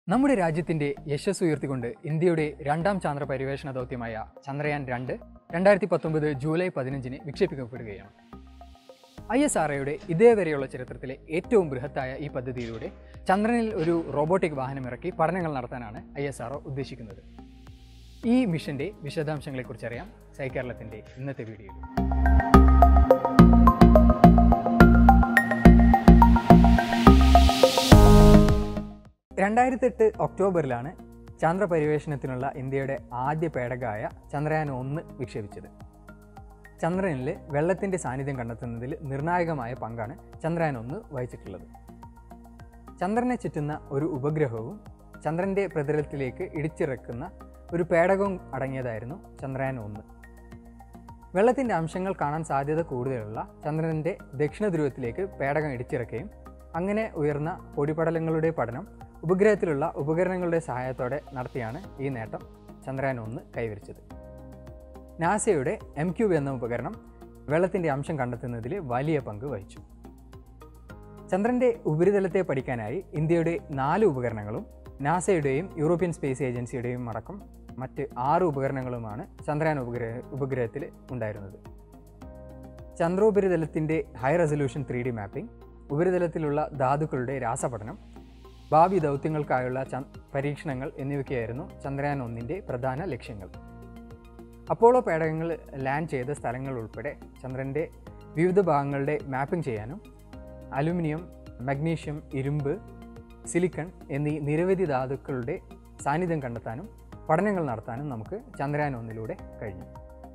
നമ്മുടെ രാജ്യത്തിന്റെ യശസ് ഉയർത്തിക്കൊണ്ട് ഇന്ത്യയുടെ രണ്ടാം ചാന്ദ്ര പര്യവേഷണ ദൗത്യമായ ചന്ദ്രയാൻ രണ്ട് രണ്ടായിരത്തി പത്തൊമ്പത് ജൂലൈ പതിനഞ്ചിന് വിക്ഷേപിക്കപ്പെടുകയാണ് ഐ എസ് ആർ ഒയുടെ ഇതേവരെയുള്ള ചരിത്രത്തിലെ ഏറ്റവും ബൃഹത്തായ ഈ പദ്ധതിയിലൂടെ ചന്ദ്രനിൽ ഒരു റോബോട്ടിക് വാഹനം ഇറക്കി പഠനങ്ങൾ നടത്താനാണ് ഐ എസ് ആർ ഉദ്ദേശിക്കുന്നത് ഈ മിഷന്റെ വിശദാംശങ്ങളെക്കുറിച്ച് അറിയാം സൈ കേരളത്തിന്റെ ഇന്നത്തെ വീഡിയോയിൽ രണ്ടായിരത്തി എട്ട് ഒക്ടോബറിലാണ് ചന്ദ്ര പര്യവേഷണത്തിനുള്ള ഇന്ത്യയുടെ ആദ്യ പേടകമായ ചന്ദ്രയാൻ ഒന്ന് വിക്ഷേപിച്ചത് ചന്ദ്രനിൽ വെള്ളത്തിൻ്റെ സാന്നിധ്യം കണ്ടെത്തുന്നതിൽ നിർണായകമായ പങ്കാണ് ചന്ദ്രയാൻ ഒന്ന് വഹിച്ചിട്ടുള്ളത് ചന്ദ്രനെ ചുറ്റുന്ന ഒരു ഉപഗ്രഹവും ചന്ദ്രൻ്റെ പ്രതലത്തിലേക്ക് ഇടിച്ചിറക്കുന്ന ഒരു പേടകവും അടങ്ങിയതായിരുന്നു ചന്ദ്രയാൻ ഒന്ന് വെള്ളത്തിൻ്റെ അംശങ്ങൾ കാണാൻ സാധ്യത കൂടുതലുള്ള ചന്ദ്രൻ്റെ ദക്ഷിണ ധ്രുവത്തിലേക്ക് പേടകം ഇടിച്ചിറക്കുകയും അങ്ങനെ ഉയർന്ന പൊടിപടലങ്ങളുടെ പഠനം ഉപഗ്രഹത്തിലുള്ള ഉപകരണങ്ങളുടെ സഹായത്തോടെ നടത്തിയാണ് ഈ നേട്ടം ചന്ദ്രയാൻ ഒന്ന് കൈവരിച്ചത് നാസയുടെ എം ക്യൂബ് എന്ന ഉപകരണം വെള്ളത്തിൻ്റെ അംശം കണ്ടെത്തുന്നതിൽ വലിയ പങ്ക് വഹിച്ചു ചന്ദ്രൻ്റെ ഉപരിതലത്തെ പഠിക്കാനായി ഇന്ത്യയുടെ നാല് ഉപകരണങ്ങളും നാസയുടെയും യൂറോപ്യൻ സ്പേസ് ഏജൻസിയുടെയും അടക്കം മറ്റ് ആറ് ഉപകരണങ്ങളുമാണ് ചന്ദ്രയാൻ ഉപഗ്രഹ ഉപഗ്രഹത്തിൽ ഉണ്ടായിരുന്നത് ചന്ദ്രോപരിതലത്തിൻ്റെ high resolution three D mapping ഉപരിതലത്തിലുള്ള ധാതുക്കളുടെ രാസപഠനം ഭാവി ദൗത്യങ്ങൾക്കായുള്ള ച പരീക്ഷണങ്ങൾ എന്നിവയ്ക്കായിരുന്നു ചന്ദ്രയാൻ ഒന്നിൻ്റെ പ്രധാന ലക്ഷ്യങ്ങൾ അപ്പോളോ പേടകങ്ങൾ ലാൻഡ് ചെയ്ത സ്ഥലങ്ങൾ ഉൾപ്പെടെ ചന്ദ്രൻ്റെ വിവിധ ഭാഗങ്ങളുടെ മാപ്പിംഗ് ചെയ്യാനും അലുമിനിയം മഗ്നീഷ്യം ഇരുമ്പ് സിലിക്കൺ എന്നീ നിരവധി ധാതുക്കളുടെ സാന്നിധ്യം കണ്ടെത്താനും പഠനങ്ങൾ നടത്താനും നമുക്ക് ചന്ദ്രയാൻ ഒന്നിലൂടെ കഴിഞ്ഞു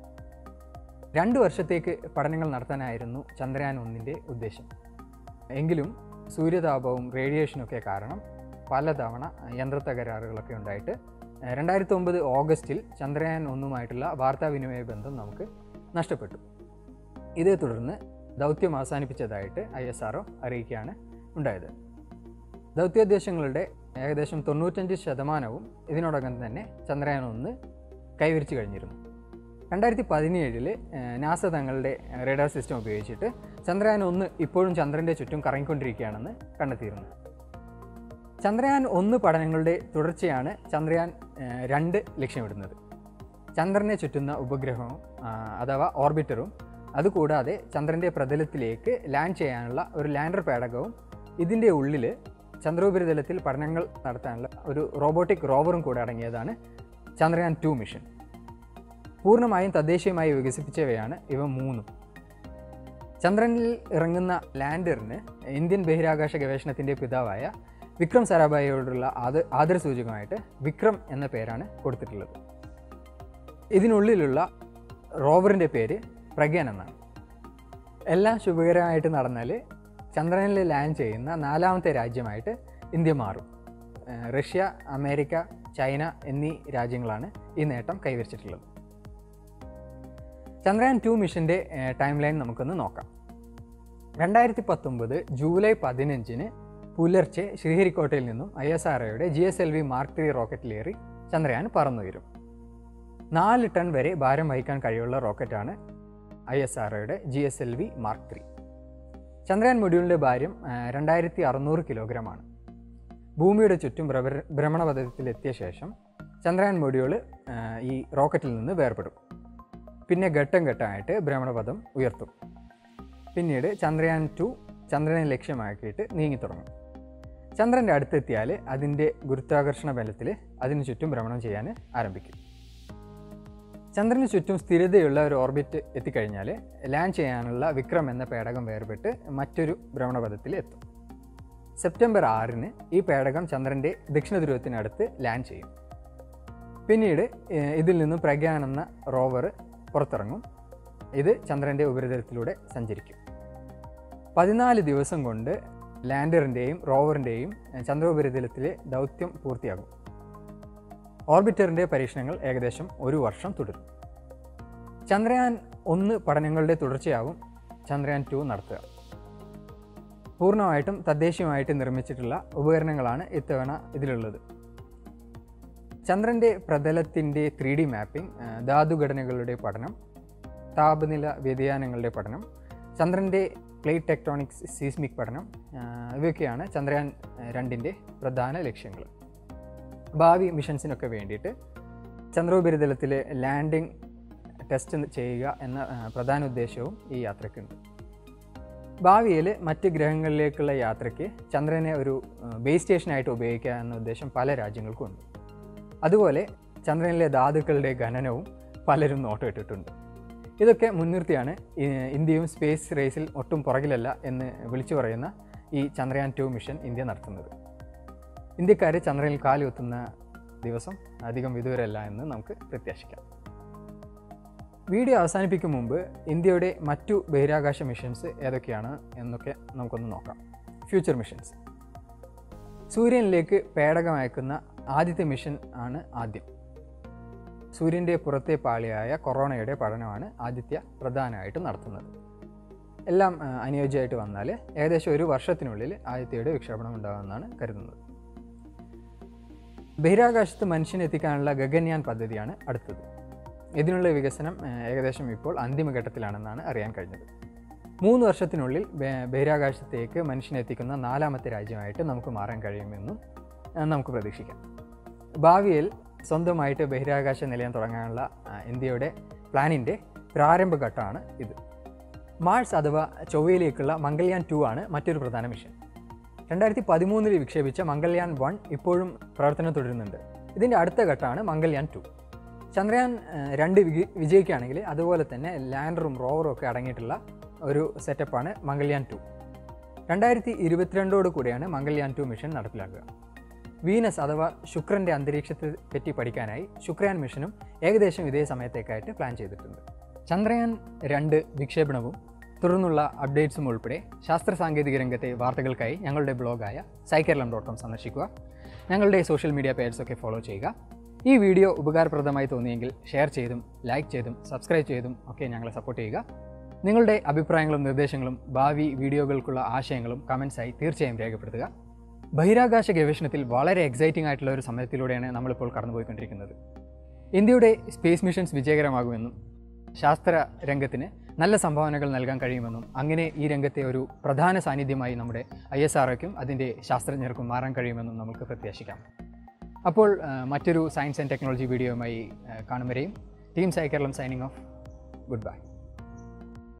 രണ്ട് വർഷത്തേക്ക് പഠനങ്ങൾ നടത്താനായിരുന്നു ചന്ദ്രയാൻ ഒന്നിൻ്റെ ഉദ്ദേശം എങ്കിലും സൂര്യതാപവും റേഡിയേഷനൊക്കെ കാരണം പലതവണ യന്ത്രത്തകരാറുകളൊക്കെ ഉണ്ടായിട്ട് രണ്ടായിരത്തി ഒമ്പത് ഓഗസ്റ്റിൽ ചന്ദ്രയാൻ ഒന്നുമായിട്ടുള്ള വാർത്താവിനിമയ ബന്ധം നമുക്ക് നഷ്ടപ്പെട്ടു ഇതേ തുടർന്ന് ദൗത്യം അവസാനിപ്പിച്ചതായിട്ട് ഐ എസ് ആർ അറിയിക്കുകയാണ് ഉണ്ടായത് ദൗത്യോദ്ദേശങ്ങളുടെ ഏകദേശം തൊണ്ണൂറ്റഞ്ച് ശതമാനവും ഇതിനോടകം തന്നെ ചന്ദ്രയാൻ ഒന്ന് കൈവരിച്ചു കഴിഞ്ഞിരുന്നു രണ്ടായിരത്തി പതിനേഴില് നാസ തങ്ങളുടെ റേഡാർ സിസ്റ്റം ഉപയോഗിച്ചിട്ട് ചന്ദ്രയാൻ ഒന്ന് ഇപ്പോഴും ചന്ദ്രൻ്റെ ചുറ്റും കറങ്ങിക്കൊണ്ടിരിക്കുകയാണെന്ന് കണ്ടെത്തിയിരുന്നു ചന്ദ്രയാൻ ഒന്ന് പഠനങ്ങളുടെ തുടർച്ചയാണ് ചന്ദ്രയാൻ ഏഹ്, രണ്ട് ലക്ഷ്യമിടുന്നത് ചന്ദ്രനെ ചുറ്റുന്ന ഉപഗ്രഹവും ആ, അഥവാ ഓർബിറ്ററും അതുകൂടാതെ ചന്ദ്രൻ്റെ പ്രതലത്തിലേക്ക് ലാൻഡ് ചെയ്യാനുള്ള ഒരു ലാൻഡർ പേടകവും ഇതിൻ്റെ ഉള്ളിൽ ചന്ദ്രോപരിതലത്തിൽ പഠനങ്ങൾ നടത്താനുള്ള ഒരു റോബോട്ടിക് റോവറും കൂടെ അടങ്ങിയതാണ് ചന്ദ്രയാൻ ടു മിഷൻ പൂർണ്ണമായും തദ്ദേശീയമായി വികസിപ്പിച്ചവയാണ് ഇവ മൂന്നും ചന്ദ്രനിൽ ഇറങ്ങുന്ന ലാൻഡറിന് ഇന്ത്യൻ ബഹിരാകാശ ഗവേഷണത്തിൻ്റെ പിതാവായ വിക്രം സാരാഭായിയോടുള്ള ആദ ആദരസൂചകമായിട്ട് വിക്രം എന്ന പേരാണ് കൊടുത്തിട്ടുള്ളത് ഇതിനുള്ളിലുള്ള റോവറിൻ്റെ പേര് പ്രഗ്യാൻ എന്നാണ് എല്ലാം ശുഭകരമായിട്ട് നടന്നാൽ ചന്ദ്രനിൽ ലാൻഡ് ചെയ്യുന്ന നാലാമത്തെ രാജ്യമായിട്ട് ഇന്ത്യ മാറും ഏഹ് റഷ്യ അമേരിക്ക ചൈന എന്നീ രാജ്യങ്ങളാണ് ഈ നേട്ടം കൈവരിച്ചിട്ടുള്ളത് ചന്ദ്രയാൻ ടു മിഷൻ്റെ ടൈം ലൈൻ നമുക്കൊന്ന് നോക്കാം രണ്ടായിരത്തി പത്തൊമ്പത് ജൂലൈ പതിനഞ്ചിന് പുലർച്ചെ ശ്രീഹരിക്കോട്ടയിൽ നിന്നും ഐ എസ് ആർ ഒയുടെ G S L V Mark three റോക്കറ്റിലേറി ചന്ദ്രയാൻ പറന്നുയരും നാല് ടൺ വരെ ഭാരം വഹിക്കാൻ കഴിവുള്ള റോക്കറ്റാണ് ഐ എസ് ആർ ഒയുടെ G S L V Mark three Chandrayaan മൊഡ്യൂളിൻ്റെ ഭാരം രണ്ടായിരത്തി അറുന്നൂറ് കിലോഗ്രാമാണ് ഭൂമിയുടെ ചുറ്റും ഭ്രമ- ഭ്രമണപഥത്തിലെത്തിയ ശേഷം ചന്ദ്രയാൻ മൊഡ്യൂൾ ഈ റോക്കറ്റിൽ നിന്ന് വേർപെടും പിന്നെ ഘട്ടം ഘട്ടമായിട്ട് ഭ്രമണപഥം ഉയർത്തും പിന്നീട് ചന്ദ്രയാൻ ടു ചന്ദ്രനെ ലക്ഷ്യമാക്കിയിട്ട് നീങ്ങിത്തുടങ്ങും ചന്ദ്രൻ്റെ അടുത്തെത്തിയാൽ അതിൻ്റെ ഗുരുത്വാകർഷണ ബലത്തിൽ അതിന് ചുറ്റും ഭ്രമണം ചെയ്യാൻ ആരംഭിക്കും ചന്ദ്രന് ചുറ്റും സ്ഥിരതയുള്ള ഒരു ഓർബിറ്റ് എത്തിക്കഴിഞ്ഞാൽ ലാൻഡ് ചെയ്യാനുള്ള വിക്രം എന്ന പേടകം വേർപെട്ട് മറ്റൊരു ഭ്രമണപഥത്തിൽ എത്തും സെപ്റ്റംബർ ആറിന് ഈ പേടകം ചന്ദ്രൻ്റെ ദക്ഷിണ ധ്രുവത്തിനടുത്ത് ലാൻഡ് ചെയ്യും പിന്നീട് ഏഹ്, ഇതിൽ നിന്നും പ്രഗ്യാൻ എന്ന റോവർ പുറത്തിറങ്ങും ഇത് ചന്ദ്രൻ്റെ ഉപരിതലത്തിലൂടെ സഞ്ചരിക്കും പതിനാല് ദിവസം കൊണ്ട് ലാൻഡറിൻ്റെയും റോവറിൻ്റെയും ചന്ദ്രോപരിതലത്തിലെ ദൗത്യം പൂർത്തിയാകും ഓർബിറ്ററിൻ്റെ പരീക്ഷണങ്ങൾ ഏകദേശം ഒരു വർഷം തുടരും ചന്ദ്രയാൻ ഒന്ന് പഠനങ്ങളുടെ തുടർച്ചയാവും ചന്ദ്രയാൻ ടു നടത്തുക പൂർണ്ണമായിട്ടും തദ്ദേശീയമായിട്ട് നിർമ്മിച്ചിട്ടുള്ള ഉപകരണങ്ങളാണ് ഇത്തവണ ഇതിലുള്ളത് ചന്ദ്രൻ്റെ പ്രതലത്തിൻ്റെ ത്രീ ഡി മാപ്പിംഗ് ധാതുഘടനകളുടെ പഠനം താപനില വ്യതിയാനങ്ങളുടെ പഠനം ചന്ദ്രൻ്റെ പ്ലേറ്റ് ടെക്ടോണിക്സ് സീസ്മിക് പഠനം ആ, ഇവയൊക്കെയാണ് ചന്ദ്രയാൻ രണ്ടിൻ്റെ പ്രധാന ലക്ഷ്യങ്ങൾ ഭാവി മിഷൻസിനൊക്കെ വേണ്ടിയിട്ട് ചന്ദ്രോപരിതലത്തിലെ ലാൻഡിംഗ് ടെസ്റ്റ് ചെയ്യുക എന്ന ആ, പ്രധാന ഉദ്ദേശവും ഈ യാത്രയ്ക്കുണ്ട് ഭാവിയിൽ മറ്റ് ഗ്രഹങ്ങളിലേക്കുള്ള യാത്രയ്ക്ക് ചന്ദ്രനെ ഒരു ബേസ് സ്റ്റേഷനായിട്ട് ഉപയോഗിക്കുക എന്ന ഉദ്ദേശം പല രാജ്യങ്ങൾക്കും ഉണ്ട് അതുപോലെ ചന്ദ്രനിലെ ധാതുക്കളുടെ ഖനനവും പലരും നോട്ടമിട്ടിട്ടുണ്ട് ഇതൊക്കെ മുൻനിർത്തിയാണ് ഈ- ഇന്ത്യയും സ്പേസ് റേസിൽ ഒട്ടും പുറകിലല്ല എന്ന് വിളിച്ചു പറയുന്ന ഈ ചന്ദ്രയാൻ ടു മിഷൻ ഇന്ത്യ നടത്തുന്നത് ഇന്ത്യക്കാർ ചന്ദ്രനിൽ കാലുകുത്തുന്ന ദിവസം അധികം വിദൂരമല്ല എന്ന് നമുക്ക് പ്രത്യാശിക്കാം വീഡിയോ അവസാനിപ്പിക്കും മുമ്പ് ഇന്ത്യയുടെ മറ്റു ബഹിരാകാശ മിഷൻസ് ഏതൊക്കെയാണ് എന്നൊക്കെ നമുക്കൊന്ന് നോക്കാം ഫ്യൂച്ചർ മിഷൻസ് സൂര്യനിലേക്ക് പേടകം അയക്കുന്ന ആദ്യത്തെ മിഷൻ ആണ് ആദ്യം സൂര്യൻ്റെ പുറത്തെ പാളിയായ കൊറോണയുടെ പഠനമാണ് ആദിത്യ പ്രധാനമായിട്ടും നടത്തുന്നത് എല്ലാം ആ, അനുയോജ്യമായിട്ട് വന്നാൽ ഏകദേശം ഒരു വർഷത്തിനുള്ളിൽ ആദിത്യയുടെ വിക്ഷേപണം ഉണ്ടാകുമെന്നാണ് കരുതുന്നത് ബഹിരാകാശത്ത് മനുഷ്യനെ എത്തിക്കാനുള്ള ഗഗൻയാൻ പദ്ധതിയാണ് അടുത്തത് ഇതിനുള്ള വികസനം ആ, ഏകദേശം ഇപ്പോൾ അന്തിമഘട്ടത്തിലാണെന്നാണ് അറിയാൻ കഴിഞ്ഞത് മൂന്ന് വർഷത്തിനുള്ളിൽ ബെ- ബഹിരാകാശത്തേക്ക് മനുഷ്യനെ എത്തിക്കുന്ന നാലാമത്തെ രാജ്യമായിട്ട് നമുക്ക് മാറാൻ കഴിയുമെന്നും ആ, നമുക്ക് പ്രതീക്ഷിക്കാം ഭാവിയിൽ സ്വന്തമായിട്ട് ബഹിരാകാശ നിലയം തുടങ്ങാനുള്ള ആ, ഇന്ത്യയുടെ പ്ലാനിൻ്റെ പ്രാരംഭഘട്ടമാണ് ഇത് മാർസ് അഥവാ ചൊവ്വയിലേക്കുള്ള മംഗൾയാൻ ടു ആണ് മറ്റൊരു പ്രധാന മിഷൻ രണ്ടായിരത്തി പതിമൂന്നിൽ വിക്ഷേപിച്ച മംഗൾയാൻ വൺ ഇപ്പോഴും പ്രവർത്തനം തുടരുന്നുണ്ട് ഇതിൻ്റെ അടുത്ത ഘട്ടമാണ് മംഗൾയാൻ ടു ചന്ദ്രയാൻ ആ, രണ്ട് വിജ- വിജയിക്കുകയാണെങ്കിൽ അതുപോലെ തന്നെ ലാൻഡറും റോവറും ഒക്കെ അടങ്ങിയിട്ടുള്ള ഒരു സെറ്റപ്പാണ് മംഗൾയാൻ ടു രണ്ടായിരത്തി ഇരുപത്തിരണ്ടോട് കൂടിയാണ് മംഗൾയാൻ ടു മിഷൻ നടപ്പിലാക്കുക വീനസ് അഥവാ ശുക്രൻ്റെ അന്തരീക്ഷത്തെ പറ്റി പഠിക്കാനായി ശുക്രയാൻ മിഷനും ഏകദേശം ഇതേ സമയത്തേക്കായിട്ട് പ്ലാൻ ചെയ്തിട്ടുണ്ട് ചന്ദ്രയാൻ രണ്ട് വിക്ഷേപണവും തുടർന്നുള്ള അപ്ഡേറ്റ്സും ഉൾപ്പെടെ ശാസ്ത്ര സാങ്കേതിക രംഗത്തെ വാർത്തകൾക്കായി ഞങ്ങളുടെ ബ്ലോഗായ സൈക്കേരളം ഡോട്ട് കോം സന്ദർശിക്കുക ഞങ്ങളുടെ സോഷ്യൽ മീഡിയ പേജൊക്കെ ഫോളോ ചെയ്യുക ഈ വീഡിയോ ഉപകാരപ്രദമായി തോന്നിയെങ്കിൽ ഷെയർ ചെയ്തും ലൈക്ക് ചെയ്തും സബ്സ്ക്രൈബ് ചെയ്തും ഒക്കെ ഞങ്ങളെ സപ്പോർട്ട് ചെയ്യുക നിങ്ങളുടെ അഭിപ്രായങ്ങളും നിർദ്ദേശങ്ങളും ഭാവി വീഡിയോകൾക്കുള്ള ആശയങ്ങളും കമൻസായി തീർച്ചയായും രേഖപ്പെടുത്തുക ബഹിരാകാശ ഗവേഷണത്തിൽ വളരെ എക്സൈറ്റിംഗ് ആയിട്ടുള്ള ഒരു സമയത്തിലൂടെയാണ് നമ്മളിപ്പോൾ കടന്നുപോയിക്കൊണ്ടിരിക്കുന്നത് ഇന്ത്യയുടെ സ്പേസ് മിഷൻസ് വിജയകരമാകുമെന്നും ശാസ്ത്ര രംഗത്തിന് നല്ല സംഭാവനകൾ നൽകാൻ കഴിയുമെന്നും അങ്ങനെ ഈ രംഗത്തെ ഒരു പ്രധാന സാന്നിധ്യമായി നമ്മുടെ ഐ എസ് ആർഒയ്ക്കും അതിൻ്റെ ശാസ്ത്രജ്ഞർക്കും മാറാൻ കഴിയുമെന്നും നമുക്ക് പ്രത്യാശിക്കാം അപ്പോൾ ആ, മറ്റൊരു സയൻസ് ആൻഡ് ടെക്നോളജി വീഡിയോയുമായി ആ, കാണും വരെയും ടീം സൈ Keralam signing off good by